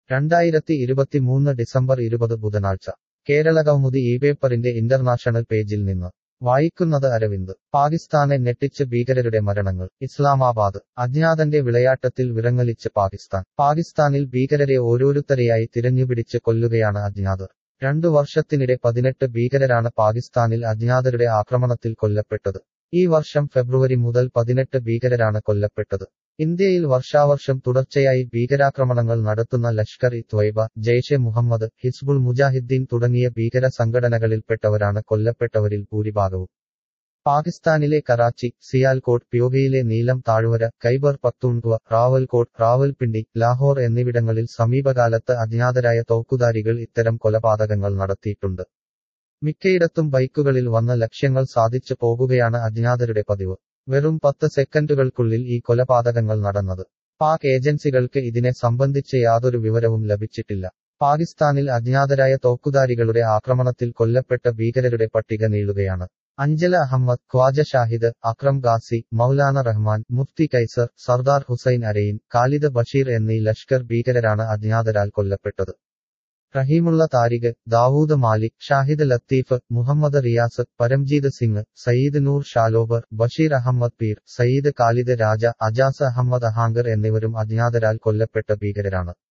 രണ്ടായിരത്തി ഇരുപത്തിമൂന്ന് ഡിസംബർ ഇരുപത് ബുധനാഴ്ച കേരളകൗമുദി ഈ പേപ്പറിന്റെ ഇന്റർനാഷണൽ പേജിൽ നിന്ന് വായിക്കുന്നത് അരവിന്ദ് പാകിസ്ഥാനെ ഞെട്ടിച്ച് ഭീകരരുടെ മരണങ്ങൾ ഇസ്ലാമാബാദ് അജ്ഞാതന്റെ വിളയാട്ടത്തിൽ വിറങ്ങലിച്ച് പാകിസ്ഥാൻ പാകിസ്ഥാനിൽ ഭീകരരെ ഓരോരുത്തരെയായി തിരഞ്ഞുപിടിച്ച് കൊല്ലുകയാണ് അജ്ഞാതർ രണ്ടു വർഷത്തിനിടെ പതിനെട്ട് ഭീകരരാണ് പാകിസ്ഥാനിൽ അജ്ഞാതരുടെ ആക്രമണത്തിൽ കൊല്ലപ്പെട്ടത് ഈ വർഷം ഫെബ്രുവരി മുതൽ പതിനെട്ട് ഭീകരരാണ് കൊല്ലപ്പെട്ടത് ഇന്ത്യയിൽ വർഷാവർഷം തുടർച്ചയായി ഭീകരാക്രമണങ്ങൾ നടത്തുന്ന ലഷ്കർ ഇ ത്വയ്ബ ജെയ്ഷെ മുഹമ്മദ് ഹിസ്ബുൾ മുജാഹിദ്ദീൻ തുടങ്ങിയ ഭീകര സംഘടനകളിൽപ്പെട്ടവരാണ് കൊല്ലപ്പെട്ടവരിൽ ഭൂരിഭാഗവും പാകിസ്ഥാനിലെ കറാച്ചി സിയാൽകോട്ട് പ്യോഗയിലെ നീലം താഴ്വര കൈബർ പക്തൂൺഖ്വ റാവൽകോട്ട് റാവൽപിണ്ടി ലാഹോർ എന്നിവിടങ്ങളിൽ സമീപകാലത്ത് അജ്ഞാതരായ തോക്കുധാരികൾ ഇത്തരം കൊലപാതകങ്ങൾ നടത്തിയിട്ടുണ്ട് മിക്കയിടത്തും ബൈക്കുകളിൽ വന്ന ലക്ഷ്യങ്ങൾ സാധിച്ചു പോകുകയാണ് അജ്ഞാതരുടെ പതിവ് വെറും പത്ത് സെക്കൻഡുകൾക്കുള്ളിൽ ഈ കൊലപാതകങ്ങൾ നടന്നത് പാക് ഏജൻസികൾക്ക് ഇതിനെ സംബന്ധിച്ച് യാതൊരു വിവരവും ലഭിച്ചിട്ടില്ല പാകിസ്ഥാനിൽ അജ്ഞാതരായ തോക്കുധാരികളുടെ ആക്രമണത്തിൽ കൊല്ലപ്പെട്ട ഭീകരരുടെ പട്ടിക നീളുകയാണ് അഞ്ജല അഹമ്മദ് ഖ്വാജ ഷാഹിദ് അക്രം ഗാസി മൗലാന റഹ്മാൻ മുഫ്തി കൈസർ സർദാർ ഹുസൈൻ അരയിൻ ഖാലിദ് ബഷീർ എന്നീ ലഷ്കർ ഭീകരരാണ് അജ്ഞാതരാൽ കൊല്ലപ്പെട്ടത് റഹീമുള്ള താരിഖ് ദാവൂദ് മാലിക് ഷാഹിദ് ലത്തീഫ് മുഹമ്മദ് റിയാസ് പരംജീത് സിംഗ് സയ്യിദ് നൂർ ഷാലോബർ ബഷീർ അഹമ്മദ് പീർ സയ്യിദ് ഖാലിദ് രാജ അജാസ് അഹമ്മദ് അഹാങ്കർ എന്നിവരും അജ്ഞാതരാൽ കൊല്ലപ്പെട്ട ഭീകരരാണ്